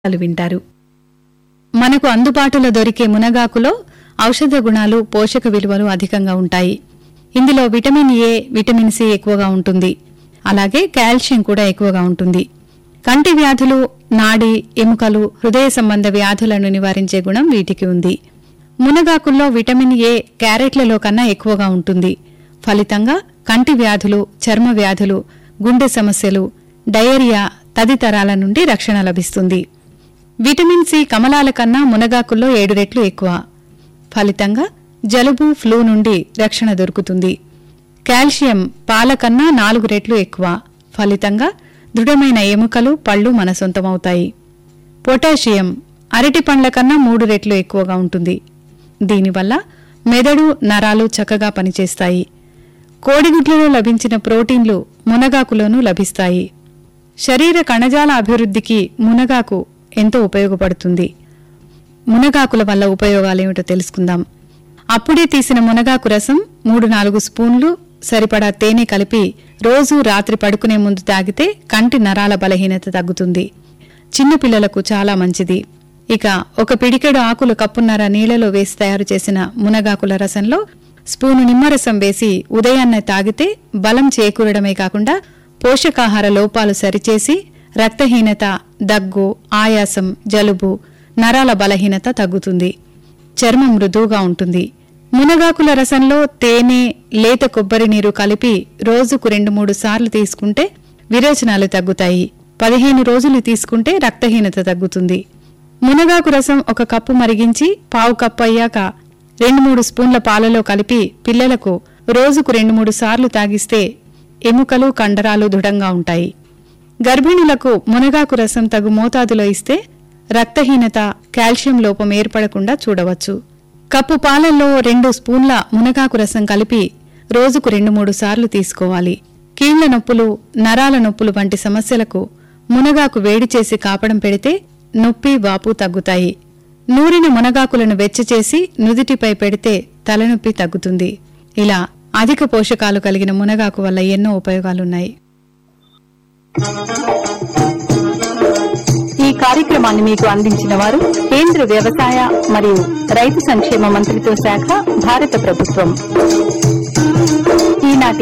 వివరాలు వింటారు మనకు అందుబాటులో దొరికే మునగాకులో ఔషధ గుణాలు పోషక విలువలు అధికంగా ఉంటాయి ఇందులో విటమిన్ ఏ విటమిన్ సి ఎక్కువగా ఉంటుంది అలాగే కాల్షియం కూడా ఎక్కువగా ఉంటుంది కంటి వ్యాధులు నాడి ఎముకలు హృదయ సంబంధ వ్యాధులను నివారించే గుణం వీటికి ఉంది మునగాకుల్లో విటమిన్ ఏ క్యారెట్లలో కన్నా ఎక్కువగా ఉంటుంది ఫలితంగా కంటి వ్యాధులు చర్మ వ్యాధులు గుండె సమస్యలు డయేరియా తదితరాల నుండి రక్షణ లభిస్తుంది విటమిన్ సి కమలాల కన్నా మునగాకుల్లో ఏడు రెట్లు ఎక్కువ ఫలితంగా జలుబు ఫ్లూ నుండి రక్షణ దొరుకుతుంది కాల్షియం పాల కన్నా నాలుగు రెట్లు ఎక్కువ ఫలితంగా దృఢమైన ఎముకలు పళ్ళు మన సొంతమవుతాయి పొటాషియం అరటి పండ్ల కన్నా మూడు రెట్లు ఎక్కువగా ఉంటుంది దీనివల్ల మెదడు నరాలు చక్కగా పనిచేస్తాయి కోడిగుడ్లలో లభించిన ప్రోటీన్లు మునగాకులోనూ లభిస్తాయి శరీర కణజాల అభివృద్ధికి మునగాకు ఎంతో ఉపయోగపడుతుంది మునగాకుల వల్ల ఉపయోగాలేమిటో తెలుసుకుందాం అప్పుడే తీసిన మునగాకు రసం మూడు నాలుగు స్పూన్లు సరిపడా తేనె కలిపి రోజు రాత్రి పడుకునే ముందు తాగితే కంటి నరాల బలహీనత తగ్గుతుంది చిన్నపిల్లలకు చాలా మంచిది ఇక ఒక పిడికెడు ఆకులు కప్పున్నర నీళ్లలో వేసి తయారు చేసిన మునగాకుల రసంలో స్పూను నిమ్మరసం వేసి ఉదయాన్నే తాగితే బలం చేకూరడమే కాకుండా పోషకాహార లోపాలు సరిచేసి రక్తహీనత దగ్గు ఆయాసం జలుబు నరాల బలహీనత తగ్గుతుంది చర్మం మృదువుగా ఉంటుంది మునగాకుల రసంలో తేనె లేత కొబ్బరి నీరు కలిపి రోజుకు రెండు మూడు సార్లు తీసుకుంటే విరేచనాలు తగ్గుతాయి పదిహేను రోజులు తీసుకుంటే రక్తహీనత తగ్గుతుంది మునగాకు రసం ఒక కప్పు మరిగించి పావు కప్పు అయ్యాక రెండు మూడు స్పూన్ల పాలలో కలిపి పిల్లలకు రోజుకు రెండు మూడు సార్లు తాగిస్తే ఎముకలు కండరాలు దృఢంగా ఉంటాయి గర్భిణులకు మునగాకు రసం తగు మోతాదులో ఇస్తే రక్తహీనత కాల్షియం లోపం ఏర్పడకుండా చూడవచ్చు కప్పు పాలల్లో రెండు స్పూన్ల మునగాకు రసం కలిపి రోజుకు రెండు మూడు సార్లు తీసుకోవాలి కీళ్ల నొప్పులు నరాల నొప్పులు వంటి సమస్యలకు మునగాకు వేడి చేసి కాపడం పెడితే నొప్పి వాపు తగ్గుతాయి నూరిన మునగాకులను వెచ్చచేసి నుదిటిపై పెడితే తలనొప్పి తగ్గుతుంది ఇలా అధిక పోషకాలు కలిగిన మునగాకు వల్ల ఎన్నో ఉపయోగాలున్నాయి ఈ కార్యక్రమాన్ని మీకు అందించిన వారు కేంద్ర వ్యవసాయ మరియు రైతు సంక్షేమ మంత్రిత్వ శాఖ భారత ప్రభుత్వం ఈనాటి